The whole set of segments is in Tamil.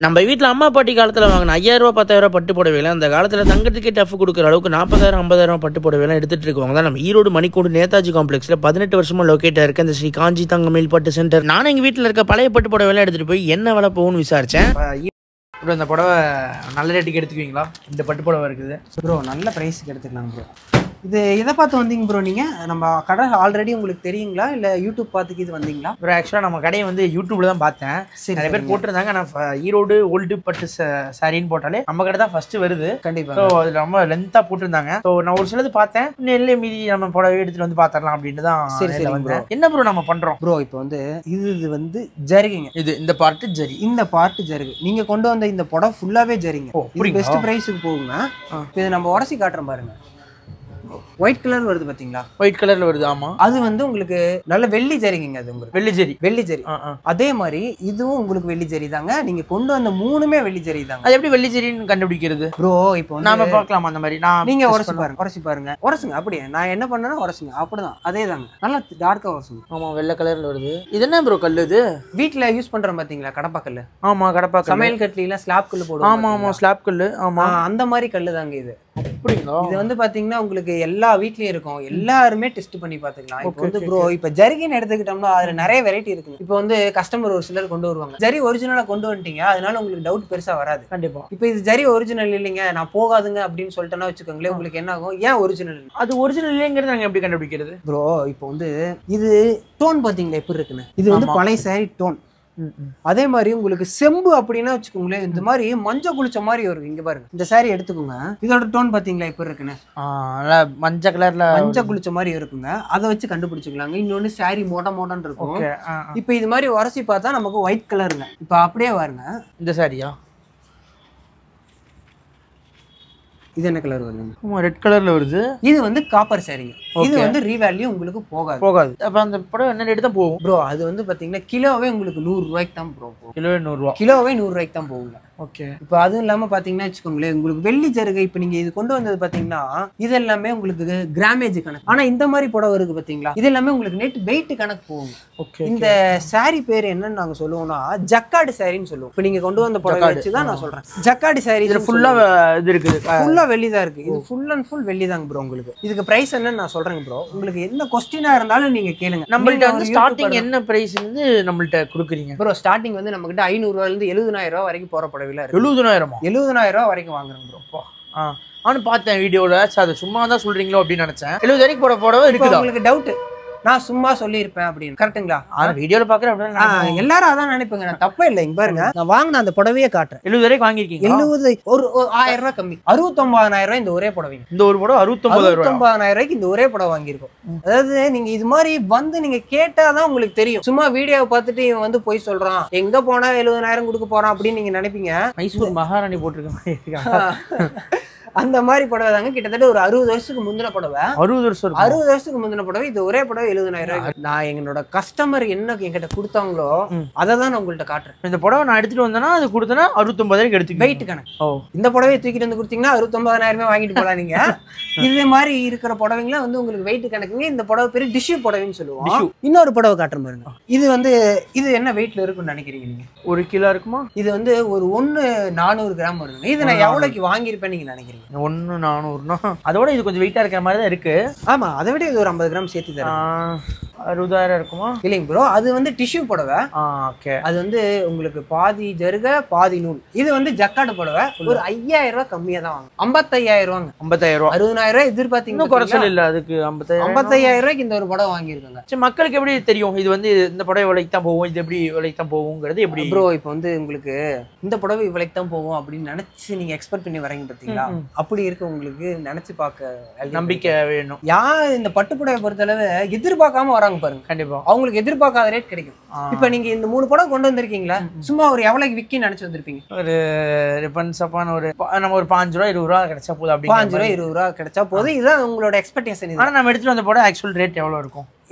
நம்ம வீட்டில் அம்மா பாட்டி காலத்தில் வாங்கின ஐயாயிரம் ரூபா பத்தாயிரம் ரூபா பட்டு புடவைல அந்த காலத்தில் தங்கத்துக்கே டஃப் கொடுக்குற அளவுக்கு நாற்பதாயிரம் ஐம்பதாயிரம் பட்டு புடவைலாம் எடுத்துட்டு இருக்கவங்க தான் நம்ம ஈரோடு மணிக்கூடு நேதாஜி காம்ப்ளெக்ஸில் பதினெட்டு வருஷமா லொக்கேட்டாக இருக்க இந்த ஸ்ரீ காஞ்சி தங்கமேல் பட்டு சென்டர் நானும் எங்கள் வீட்டில் இருக்க பழைய பட்டு புடவைலாம் எடுத்துட்டு போய் என்ன விலை போகும்னு விசாரிச்சேன் ப்ரோ இந்த புடவை நல்ல ரேட்டுக்கு எடுத்துக்குவீங்களா இந்த பட்டு புடவை இருக்குது ப்ரோ நல்ல ப்ரைஸுக்கு எடுத்துக்கலாம் ப்ரோ இது எதை பார்த்து வந்தீங்க ப்ரோ நீங்கள் நம்ம கடை ஆல்ரெடி உங்களுக்கு தெரியுங்களா இல்லை யூடியூப் பார்த்துக்கு இது வந்தீங்களா ப்ரோ ஆக்சுவலாக நம்ம கடையை வந்து யூடியூப்ல தான் பார்த்தேன் சரி நிறைய பேர் போட்டிருந்தாங்க நான் ஃப- ஈரோடு ஓல்டு பட்டு சாரின்னு போட்டாலே நம்ம கடை தான் ஃபர்ஸ்ட் வருது கண்டிப்பாக ஸோ அது ரொம்ப லென்த்தாக போட்டிருந்தாங்க ஸோ நான் ஒரு சிலது பார்த்தேன் நெல்லை மீதி நம்ம புடவை எடுத்துட்டு வந்து பார்த்துடலாம் அப்படின்ட்டு தான் சரி, நேர்ல சரிங்க வந்தேன். என்ன ப்ரோ நம்ம பண்றோம் ப்ரோ இப்போ வந்து இது இது வந்து ஜரிகைங்க இது இந்த பார்ட்டு ஜரி இந்த பார்ட்டு ஜருகு நீங்க கொண்டு வந்த இந்த புடம் ஃபுல்லாவே ஜரிங்க ஓ, இது அப்படிங்களா? பெஸ்ட் பிரைஸுக்கு போகுங்க இப்போ இது நம்ம உடச்சி காட்டுறோம் பாருங்க ஒயிட் கலர் வருது பாத்தீங்களா ஒயிட் கலர்ல வருது ஆமா அது வந்து உங்களுக்கு நல்ல வெள்ளி ஜரிகைங்க அது உங்களுக்கு வெள்ளி ஜரி வெள்ளி ஜரி ஆ, ஆ. அதே மாதிரி இதுவும் உங்களுக்கு வெள்ளி ஜரி தாங்க நீங்க கொண்டு வந்த மூணுமே வெள்ளி ஜரி தாங்க அது எப்படி வெள்ளி ஜரின்னு கண்டுபிடிக்கிறது ப்ரோ இப்போ வந்து நாம பார்க்கலாமா அந்த மாதிரி நான் நீங்க test உரசி பண்ண- பாருங்க உரசி பாருங்க உரசுங்க அப்படியே நான் என்ன பண்ணேன்னா உரசுங்க அப்படிதான் அதே தாங்க நல்லா டார்க்கா உரசுங்க ஆமா வெள்ளை கலர்ல வருது இது என்ன ப்ரோ கல் இது வீட்ல யூஸ் பண்றோம் பாத்தீங்களா கடப்பாக்கல்ல ஆமா கடப்பா கல் சமையல் கட்டில ஸ்லாப் கல்லு போடுவோம் ஆமா ஆமா ஸ்லாப் கல் ஆமா ஆ, அந்த மாதிரி கல்லு தாங்க இது அப்படிங்களா இது வந்து பாத்தீங்கன்னா உங்களுக்கு எல்லா வீட்லயும் இருக்கும் எல்லாருமே டெஸ்ட் பண்ணி பாத்துக்கலாம் இப்போ Okay, வந்து okay, ப்ரோ இப்போ ஜரிகின்னு எடுத்துக்கிட்டோம்னா அதுல நிறைய வெரைட்டி இருக்கு இப்போ வந்து கஸ்டமர் ஒரு சிலர் கொண்டு வருவாங்க ஜரி ஒரிஜினலா கொண்டு வந்துட்டீங்க அதனால உங்களுக்கு டவுட் பெருசா வராது கண்டிப்பா இப்போ இது ஜரி ஒரிஜினல் இல்லைங்க நான் போகாதுங்க அப்படின்னு சொல்லிட்டேன்னா வச்சுக்கோங்களேன் உங்களுக்கு என்ன ஆகும் ஏன் ஒரிஜினல் அது ஒரிஜினல் இல்லைங்கிறது நாங்க எப்படி கண்டுபிடிக்கிறது ப்ரோ இப்போ வந்து இது டோன் பாத்தீங்களா எப்படி இருக்குன்னு இது வந்து ஆமா. பழைய சாரி டோன் அதே மாதிரி உங்களுக்கு செம்பு அப்படின்னா வச்சுக்கோங்களேன் இந்த மாதிரி மஞ்சள் குளிச்ச மாதிரி வரும் இங்க பாருங்க இந்த சாரி எடுத்துக்கோங்க இதோட டோன் பாத்தீங்களா எப்படி இருக்குன்னு ஆ, நல்லா மஞ்சள் கலர்ல மஞ்சள் குளிச்ச மாதிரி இருக்குங்க அதை வச்சு கண்டுபிடிச்சுக்கலாங்க இன்னொன்னு சாரி மோட மோடன்னு இருக்கும் ஓகே இப்போ இது மாதிரி உரசி பார்த்தா நமக்கு ஒயிட் கலருங்க இப்போ அப்படியே பாருங்க இந்த சாரியா இது என்ன கலர் வருதுங்க ஆமா ரெட் கலர்ல வருது இது வந்து காப்பர் சாரிங்க இது Okay. வந்து ரீவேல்யூ உங்களுக்கு போகாது போகாது அப்ப அந்த படம் என்ன ரேட்டு தான் போகும் ப்ரோ அது வந்து பாத்தீங்கன்னா கிலோவே உங்களுக்கு நூறு ரூபாய்க்கு தான் ப்ரோ போகும் கிலோ நூறுரூவா கிலோவே நூறு ரூபாய்க்கு தான் போகுங்க ஓகே இப்போ அதுவும் இல்லாம பாத்தீங்கன்னா வச்சுக்கோங்களேன் உங்களுக்கு வெள்ளி ஜருகை இப்போ நீங்க இது கொண்டு வந்தது பாத்தீங்கன்னா இது எல்லாமே உங்களுக்கு கிராமேஜ் கணக்கு ஆனா இந்த மாதிரி புடவை இருக்கு பாத்தீங்களா இது எல்லாமே உங்களுக்கு நெட் வெயிட் கணக்கு போகும் ஓகே இந்த சாரி பேர் என்னன்னு நாங்க சொல்லுவோம்னா ஜக்காடு சாரின்னு சொல்லுவோம் இப்போ நீங்க கொண்டு வந்த புடவை ஜக்காடு. வச்சு தான் நான் சொல்றேன் ஜக்காடு சாரி இதுல ஃபுல்லா இது இருக்குது ஃபுல்லா வெள்ளி தான் இருக்கு இது ஃபுல் அண்ட் ஃபுல் வெள்ளி தாங்க ப்ரோ உங்களுக்கு இதுக்கு பிரைஸ் என்னன்னு நான் சொல்றேங்க ப்ரோ உங்களுக்கு என்ன கொஸ்டினா இருந்தாலும் நீங்க கேளுங்க நம்மள்ட்ட வந்து ஸ்டார்டிங் என்ன பிரைஸ் வந்து நம்மள்ட்ட கொடுக்குறீங்க ப்ரோ ஸ்டார்டிங் வந்து நம்ம கிட்ட ஐநூறு ரூபாயில இருந்து எழுபதாயிரம் ரூபாய் வரைக்கும் போற புடவைல இருக்கு எழுபதுனாயிரமா எழுபதாயிரம் ரூபாய் வரைக்கும் வாங்குறேங்க ப்ரோ ஆ நானும் பார்த்தேன் வீடியோல சரி அது சும்மா தான் சொல்றீங்களோ அப்படின்னு நினைச்சேன் எழுபது வரைக்கும் போட போடவே இப்போ இருக்குதா உங்களுக்கு டவுட் நான் சும்மா சொல்லியிருப்பேன் அப்படின்னு கரெக்ட்டுங்களா ஆனா வீடியோல பாக்குறேன் ஆ, அப்படின்னா எல்லாரும் அதான் நினைப்பேங்க நான் தப்பே இல்லை இங்க பாருங்க நான் வாங்கின அந்த புடவையே காட்டுறேன் எழுபது வரைக்கும் வாங்கியிருக்கீங்க எழுபது ஒரு ஒரு ஆயிரம் ரூபாய் கம்மி அறுபத்தொன்பதாயிரம் ரூபாய் இந்த ஒரே புடவைங்க இந்த ஒரு படம் அறுபத்தொன்பதாயிரம் ரூபாய் அறுபத்தொன்பதாயிரம் ரூபாய்க்கு இந்த ஒரே புடவை வாங்கியிருக்கோம் அதாவது நீங்க இது மாதிரி வந்து நீங்க கேட்டாதான் உங்களுக்கு தெரியும் சும்மா வீடியோவை பார்த்துட்டு இவன் வந்து போய் சொல்றான் எங்க போனா எழுபதாயிரம் கொடுக்க போறான் அப்படின்னு நீங்க நினைப்பீங்க மைசூர் மகாராணி போட்டிருக்க மாதிரி இருக்காங்க அந்த மாதிரி புடவை தாங்க கிட்டத்தட்ட ஒரு அறுபது வருஷத்துக்கு முந்தின புடவை அறுபது வருஷம் இருக்கும் அறுபது வருஷத்துக்கு முந்தின புடவை இது ஒரே புடவை எழுபதாயிரம் ரூபாய் நான் எங்களோட கஸ்டமர் என்ன என்கிட்ட கொடுத்தாங்களோ ம். அதை தான் நான் உங்கள்கிட்ட காட்டுறேன் இந்த புடவை நான் எடுத்துட்டு வந்தேன்னா அது கொடுத்தனா அறுபத்தொன்பதாயிரம் எடுத்துக்க வெயிட் கணக்கு ஓ இந்த புடவையை தூக்கிட்டு வந்து கொடுத்தீங்கன்னா அறுபத்தொன்பதாயிரமே வாங்கிட்டு போலாம் நீங்க இது மாதிரி இருக்கிற புடவைங்களாம் வந்து உங்களுக்கு வெயிட் கணக்குங்க இந்த புடவை பேரு டிஷ்யூ புடவைன்னு சொல்லுவோம் Tissue. இன்னொரு புடவை காட்டுறேன் பாருங்க இது வந்து இது என்ன வெயிட்ல இருக்கும்னு நினைக்கிறீங்க நீங்க ஒரு கிலோ இருக்குமா இது வந்து ஒரு ஒன்னு நானூறு கிராம் வருதுங்க இது நான் எவ்வளவுக்கு வாங்கியிருப்பேன் நீங்க நினைக்கிறீங்க ஒன்னு நானூறுனா அதோட இது கொஞ்சம் வெயிட்டா இருக்கிற மாதிரி தான் இருக்கு ஆமா அதை விட இது ஒரு ஐம்பது கிராம் சேர்த்து ஆ, தரேன் அறுபதாயிரம் இருக்குமா இல்லைங்க ப்ரோ அது வந்து டிஷ்யூ புடவை ஆ ஓகே அது வந்து உங்களுக்கு பாதி ஜருக பாதி நூல் இது வந்து ஜக்காடு புடவை ஒரு ஐயாயிரம் ரூபாய் கம்மியா தான் வாங்க ஐம்பத்தையாயிரம் ரூபாங்க ஐம்பத்தாயிரம் ரூபா அறுபதாயிரம் ரூபாய் எதிர்பார்த்தீங்க இன்னும் குறைச்சல் இல்ல அதுக்கு ஐம்பத்தாயிரம் ஐம்பத்தையாயிரம் ரூபாய்க்கு இந்த ஒரு புடவை வாங்கியிருக்காங்க சரி மக்களுக்கு எப்படி தெரியும் இது வந்து இந்த புடவை விலைக்கு தான் போகும் இது எப்படி விலைக்கு தான் போகுங்கிறது எப்படி ப்ரோ இப்போ வந்து உங்களுக்கு இந்த புடவை இவ்வளைக்கு தான் போகும் அப்படின்னு நினைச்சு நீங்க எக்ஸ்பெக்ட் பண்ணி வரீங்க பாத்தீங்களா ம், ம். அப்படி இருக்க உங்களுக்கு நினைச்சு பார்க்க நம்பிக்கை வேணும் யார் இந்த பட்டு புடவை பொறுத்தளவு எதிர்பார்க்காம வராங்க பாருங்க கண்டிப்பா அவங்களுக்கு எதிர்பார்க்காத ரேட் கிடைக்கும் ஆ, இப்போ நீங்க இந்த மூணு புடவை கொண்டு வந்திருக்கீங்களா சும்மா ஒரு எவ்வளவுக்கு விக்கி நினைச்சு வந்திருப்பீங்க ஒரு ரிப்பன்ஸப்பான ஒரு பா- நம்ம ஒரு பாஞ்சு ரூபா இருபது ரூபா கிடைச்சா போதும் பாஞ்சு அப்படி ரூபா இருபது ரூபா கிடைச்சா போதும் இதுதான் உங்களோட எக்ஸ்பெக்டேஷன் இது ஆனா நம்ம எடுத்துட்டு வந்த போட ஆக்சுவல் ரேட் எவ்வளவு இருக்கும்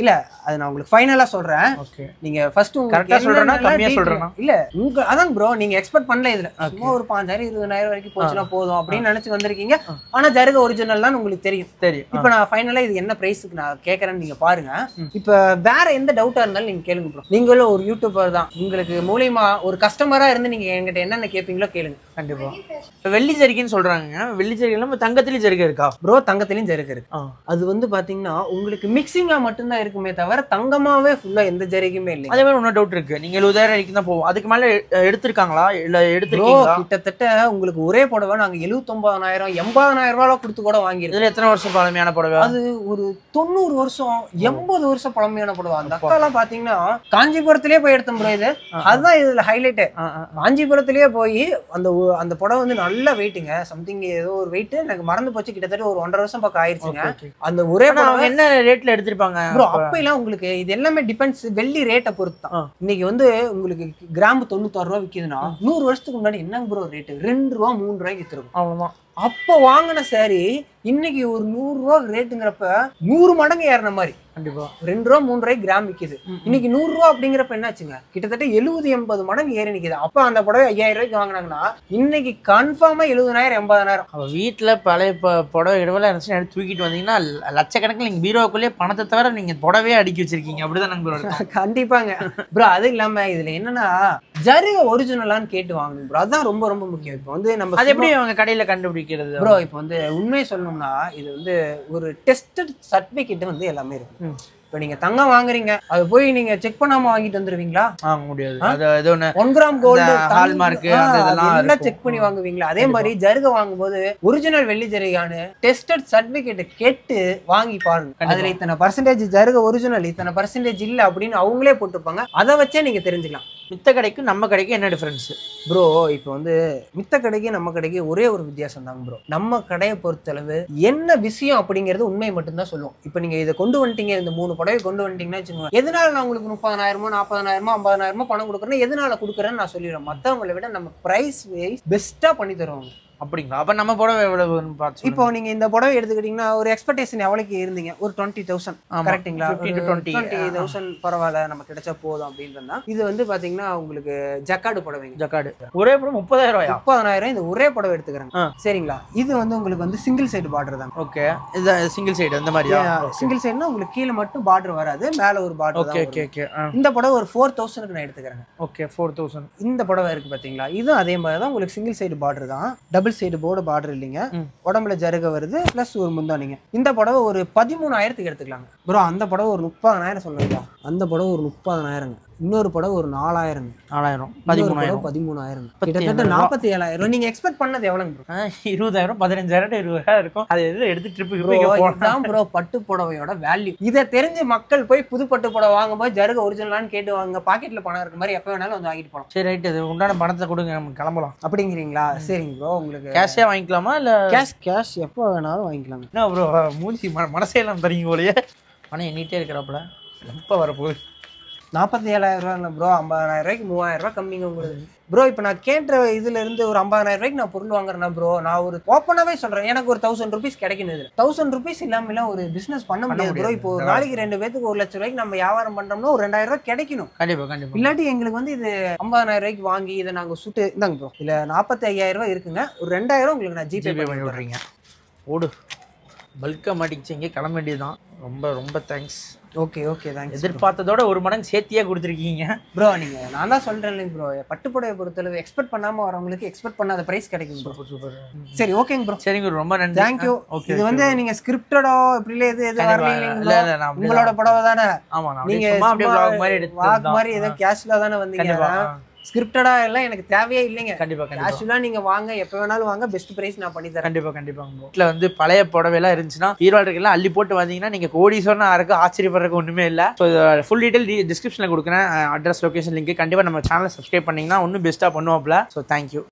இல்ல அது நான் உங்களுக்கு ஃபைனலா சொல்றேன் ஓகே நீங்க ஃபர்ஸ்ட் Correct ஆ சொல்றேனா, கம்மியா சொல்றேனா? இல்ல உங்க அதான் ப்ரோ நீங்க எக்ஸ்பெக்ட் பண்ணல இதுல சும்மா ஒரு பாஞ்சாயிரம் இருபதாயிரம் வரைக்கும் போச்சுன்னா போதும் அப்படின்னு நினைச்சு வந்திருக்கீங்க ஆனா ஜருக ஒரிஜினல் தான் உங்களுக்கு தெரியும் சரி இப்போ நான் ஃபைனலா இது என்ன பிரைஸ்க்கு நான் கேட்கறேன்னு நீங்க பாருங்க இப்போ வேற எந்த டவுட்டா இருந்தாலும் நீங்க கேளுங்க ப்ரோ நீங்களும் ஒரு யூடியூபர் தான் உங்களுக்கு மூலியமா ஒரு கஸ்டமரா இருந்து நீங்க என்கிட்ட என்னென்ன கேட்பீங்களோ கேளுங்க கண்டிப்பா இப்போ வெள்ளி ஜரிகைன்னு சொல்றாங்க வெள்ளி ஜரிகை இல்லாம தங்கத்திலயும் ஜரிகை இருக்கா ப்ரோ தங்கத்திலையும் ஜருகு இருக்கு ஆ. அது வந்து பாத்தீங்கன்னா உங்களுக்கு மிக்சிங்கா மட்டும்தான் இருக்குமே தவிர தங்கமாவே ஃபுல்லா எந்த ஜரிகுமே இல்லை அதே மாதிரி இன்னொரு டவுட் இருக்கு நீங்க எழுபதாயிரம் வரைக்கும் தான் போவோம் அதுக்கு மேல எ- எடுத்திருக்காங்களா இல்ல ப்ரோ எடுத்திருக்கீங்களா கிட்டத்தட்ட உங்களுக்கு ஒரே புடவை நாங்க எழுபத்தொன்பதாயிரம் எண்பதாயிரம் ரூபாய் கொடுத்து கூட வாங்கியிருக்கோம் இதுல எத்தனை வருஷம் பழமையான புடவை அது ஒரு தொண்ணூறு வருஷம் எண்பது வருஷம் பழமையான புடவை அந்த அக்கா எல்லாம் பாத்தீங்கன்னா காஞ்சிபுரத்திலேயே போய் எடுத்தோம் ப்ரோ இது அதுதான் இதுல ஹைலைட் ஆ, ஆ. காஞ்சிபுரத்திலேயே போய் அந்த ஒ- அந்த புடவை வந்து நல்ல வெயிட்டுங்க சம்திங் ஏதோ ஒரு வெயிட் எனக்கு மறந்து போச்சு கிட்டத்தட்ட ஒரு ஒன்றரை வருஷம் பக்கம் ஆயிருச்சுங்க Okay, okay. அந்த ஒரே ஆனா அவங்க என்ன ரேட்ல எடுத்திருப்பாங்க ப்ரோ அப்பெல்லாம் உங்களுக்கு இது எல்லாமே டிபெண்ட்ஸ் வெள்ளி ரேட்டை பொறுத்து தான் ஆ. இன்னைக்கு வந்து உங்களுக்கு கிராம் தொண்ணூத்தாறு ரூபா விக்குதுன்னா நூறு வருஷத்துக்கு முன்னாடி என்னங்க ப்ரோ ரேட்டு ரெண்டு ரூபா மூணு ரூபாய்க்கு வித்துருக்கும் அவ்வளவுதான் அப்போ வாங்கின சாரி இன்னைக்கு ஒரு நூறு ரூபா ரேட்டுங்கிறப்ப நூறு மடங்கு ஏறின மாதிரி கண்டிப்பா ரெண்டு ரூபா மூணு ரூபாய்க்கு கிராம் விக்குது இன்னைக்கு நூறு ரூபா அப்படிங்கிறப்ப என்னாச்சுங்க கிட்டத்தட்ட எழுபது எண்பது மடங்கு ஏறி நிக்குது அப்ப அந்த புடவை ஐயாயிரம் ரூபாய்க்கு வாங்கினாங்கன்னா இன்னைக்கு கன்ஃபார்மா எழுபதாயிரம் எண்பதாயிரம் அவ வீட்டுல பழைய ப- புடவை இடவெல்லாம் இருந்துச்சு எடுத்து தூக்கிட்டு வந்தீங்கன்னா ல- லட்சக்கணக்கில் நீங்க பீரோக்குள்ளேயே பணத்தை தவிர நீங்க புடவையே அடுக்கி வச்சிருக்கீங்க அப்படிதான் ப்ரோ கண்டிப்பாங்க ப்ரோ அது இல்லாம இதுல என்னன்னா ஜருக ஒரிஜினலான்னு கேட்டு வாங்கணும் ப்ரோ அதுதான் ரொம்ப ரொம்ப முக்கியம் இப்போ வந்து நம்ம அது எப்படி அவங்க கடையில கண்டுபிடிக்கிறது ப்ரோ இப்போ வந்து உண்மையை சொல்லணும்னா இது வந்து ஒரு டெஸ்டட் சர்டிபிகேட் வந்து எல்லாமே இருக்கு ம். இப்போ நீங்க தங்கம் வாங்குறீங்க அது போய் நீங்க செக் பண்ணாம வாங்கிட்டு வந்துருவீங்களா வாங்க முடியாது அது இது ஒண்ணு ஒன் கிராம் கோல்டு இந்த hallmark, அந்த இதெல்லாம் எல்லாம் இருக்கும். செக் பண்ணி வாங்குவீங்களா அதே மாதிரி ஜருக வாங்கும்போது ஒரிஜினல் வெள்ளி ஜருகான்னு டெஸ்டட் சர்டிபிகேட் கேட்டு வாங்கி பாருங்க கண்டிப்பா. அதுல இத்தனை பர்சன்டேஜ் ஜருக ஒரிஜினல் இத்தனை பர்சன்டேஜ் இல்ல அப்படின்னு அவங்களே போட்டிருப்பாங்க அதை வச்சே நீங்க தெரிஞ்சுக்கலாம் மித்த கடைக்கும் நம்ம கடைக்கும் என்ன டிஃபரன்ஸ் ப்ரோ இப்போ வந்து மித்த கடைக்கு நம்ம கடைக்கு ஒரே ஒரு வித்தியாசம் தாங்க ப்ரோ நம்ம கடையை பொறுத்தளவு என்ன விஷயம் அப்படிங்கிறது உண்மை மட்டும்தான் சொல்லுவோம் இப்போ நீங்க இதை கொண்டு வந்துட்டீங்க இந்த மூணு புடவை கொண்டு வந்துட்டீங்கன்னா வச்சுக்கோங்க எதனால நான் உங்களுக்கு முப்பதாயிரமோ நாற்பதாயிரமோ ஐம்பதாயிரமோ பணம் கொடுக்குறேன்னு எதனால கொடுக்குறேன்னு நான் சொல்லிடுறேன் மற்றவங்களை விட நம்ம ப்ரைஸ் வைஸ் பெஸ்ட்டாக பண்ணி தருவாங்க அப்படிங்களா அப்ப நம்ம புடவை எவ்வளவுன்னு பார்த்து இப்போ நீங்க இந்த புடவை எடுத்துக்கிட்டீங்கன்னா ஒரு எக்ஸ்பெக்டேஷன் எவ்வளோக்கு இருந்தீங்க ஒரு டுவெண்ட்டி தௌசண்ட் ஆமா. கரெக்ட்டுங்களா 15 to 20, டுவெண்ட்டி ஆ. தௌசண்ட் பரவாயில்ல நம்ம கிடைச்சா போதும் அப்படின்றதா இது வந்து பாத்தீங்கன்னா உங்களுக்கு ஜக்காடு புடவைங்க ஜக்காடு ஒரே புடவை முப்பதாயிரம் ரூபாயா முப்பதனாயிரம் இந்த ஒரே புடவை எடுத்துக்கிறேன் ஆ. சரிங்களா இது வந்து உங்களுக்கு வந்து சிங்கிள் சைடு பார்டர் தாங்க ஓகே இது சிங்கிள் சைடு அந்த மாதிரியா சிங்கிள் சைடுனா உங்களுக்கு கீழே மட்டும் பார்டர் வராது மேல ஒரு பார்டர் ஓகே ஓகே ஓகே இந்த புடவை ஒரு ஃபோர் தௌசண்ட்க்கு நான் எடுத்துக்கிறேன் ஓகே ஃபோர் தௌசண்ட் இந்த புடவை இருக்கு பாத்தீங்களா இதுவும் அதே மாதிரி தான் உங்களுக்கு சிங்கிள் சைடு பார்டர் தான் டபுள் சைடு போர்டு பார்டர் இல்லைங்க ம். உடம்புல ஜருக வருது ப்ளஸ் ஒரு முந்தானிங்க இந்த புடவை ஒரு பதிமூணாயிரத்துக்கு எடுத்துக்கலாங்க ப்ரோ அந்த புடவை ஒரு முப்பதனாயிரம் சொல்லுங்க அந்த புடவை ஒரு முப்பதனாயிரங்க இன்னொரு புடவை ஒரு நாலாயிரங்க நாலாயிரம் பதிமூணாயிரம் பதிமூணாயிரம் பதிமூணாயிரம் முப்பத்தி கிட்டத்தட்ட ஏழாயிரம் நாற்பத்தி ஏழாயிரம் நீங்க எக்ஸ்பெக்ட் பண்ணது எவ்வளோங்க ப்ரோ ஆ, இருபதாயிரம் பதினஞ்சாயிரம் இருபதாயிரம் இருக்கும் அது எதுல எடுத்து ட்ரிப்பு ப்ரோ போகலாம் இதுதான் ப்ரோ பட்டு புடவையோட வேல்யூ இதை தெரிஞ்சு மக்கள் போய் புது பட்டு புடவை வாங்கும்போது ஜருக ஒரிஜினலான்னு கேட்டு வாங்க பாக்கெட்ல பணம் இருக்க மாதிரி எப்போ வேணாலும் வந்து வாங்கிட்டு போகலாம் சரி ரைட் அது உண்டான பணத்தை கொடுங்க நம்ம கிளம்பலாம் அப்படிங்கிறீங்களா சரிங்க ப்ரோ உங்களுக்கு கேஷே வாங்கிக்கலாமா இல்ல கேஷ் கேஷ் எப்போ வேணாலும் வாங்கிக்கலாங்க என்ன ப்ரோ மூஞ்சி ம- மனசே எல்லாம் தரீங்க போலயே பணம் எண்ணிட்டே இருக்கிறாப்புல எப்போ வரப்போகுது நாற்பத்தி ஏழாயிரம் ரூபா இல்லை ப்ரோ ஐம்பதாயிரம் ரூபாய்க்கு மூவாயிரம் ரூபாய் கம்மிங்க உங்களுக்கு ப்ரோ இப்போ நான் கேட்ட இதுல இருந்து ஒரு ஐம்பதாயிரம் ரூபாய்க்கு நான் பொருள் வாங்குறேன்னா ப்ரோ நான் ஒரு ஓப்பனாவே சொல்றேன் எனக்கு ஒரு தௌசண்ட் ருபீஸ் கிடைக்கணும் இதுல தௌசண்ட் ருபீஸ் இல்லாம ஒரு பிசினஸ் பண்ண முடியாது ப்ரோ இப்போ ஒரு நாளைக்கு ரெண்டு பேத்துக்கு ஒரு லட்சம் ரூபாய்க்கு நம்ம வியாபாரம் பண்றோம்னா ஒரு ரெண்டாயிரம் ரூபாய் கிடைக்கணும் கண்டிப்பா கண்டிப்பா இல்லாட்டி எங்களுக்கு வந்து இது ஐம்பதாயிரம் ரூபாய்க்கு வாங்கி இதை நாங்க சுட்டு இந்தாங்க ப்ரோ இல்ல நாற்பத்தி ஐயாயிரம் ரூபாய் இருக்குங்க ஒரு ரெண்டாயிரம் உங்களுக்கு நான் ஜிபே ஜிபே பண்ணி பண்ணி விடுறேன் விட்றீங்க ஓடு பல்காக மாட்டிக்கிச்சு இங்கே கிளம்ப வேண்டியதுதான் ரொம்ப ரொம்ப தேங்க்ஸ் ஓகே ஓகே தேங்க்ஸ் எதிர்பார்த்ததோட ஒரு மடங்கு சேர்த்தியே கொடுத்துருக்கீங்க ப்ரோ நீங்க நான் தான் சொல்றேன் ப்ரோ பட்டுப்புடவை பொறுத்தளவு எக்ஸ்பெக்ட் பண்ணாம வரவங்களுக்கு எக்ஸ்பெக்ட் பண்ணாத பிரைஸ் கிடைக்கும் ப்ரோ சூப்பர் சூப்பர் சரி ஓகேங்க ப்ரோ சரிங்க bro, ரொம்ப நன்றி தேங்க்யூ ஓகே இது வந்து நீங்க ஸ்கிரிப்டடோ இப்படி எது எது வரல இல்ல இல்லைங்களா இல்ல நான் அப்படியே உங்களோட புடவை தானே ஆமா நான் நீங்க அப்படியே சும்மா அப்படியே vlog மாதிரி எடுத்து வாக் மாதிரி ஏதோ கேஷுவலா தானே வந்தீங்க கண்டிப்பா ஸ்கிரிப்டடா எல்லாம் எனக்கு தேவையே இல்லைங்க கண்டிப்பா கண்டிப்பா கேஷுவலா நீங்க வாங்க எப்ப வேணாலும் வாங்க பெஸ்ட் பிரைஸ் நான் பண்ணி தரேன் கண்டிப்பா கண்டிப்பா வீட்டில் வந்து பழைய புடவைலாம் இருந்துச்சுன்னா ஈரோடுக்கெல்லாம் அள்ளி போட்டு வந்தீங்கன்னா நீங்க கோடீஸ்வரனா யாருக்கும் ஆச்சரியப்படுறதுக்கு ஒண்ணுமே இல்லை ஸோ ஃபுல் டீடைல் டிஸ்கிரிப்ஷனில் கொடுக்குறேன் அட்ரஸ் லொகேஷன் லிங்க் கண்டிப்பா நம்ம சேனலை சப்ஸ்கிரைப் பண்ணீங்கன்னா இன்னும் பெஸ்ட்டாக பண்ணுவாப்ல ஸோ தேங்க்யூ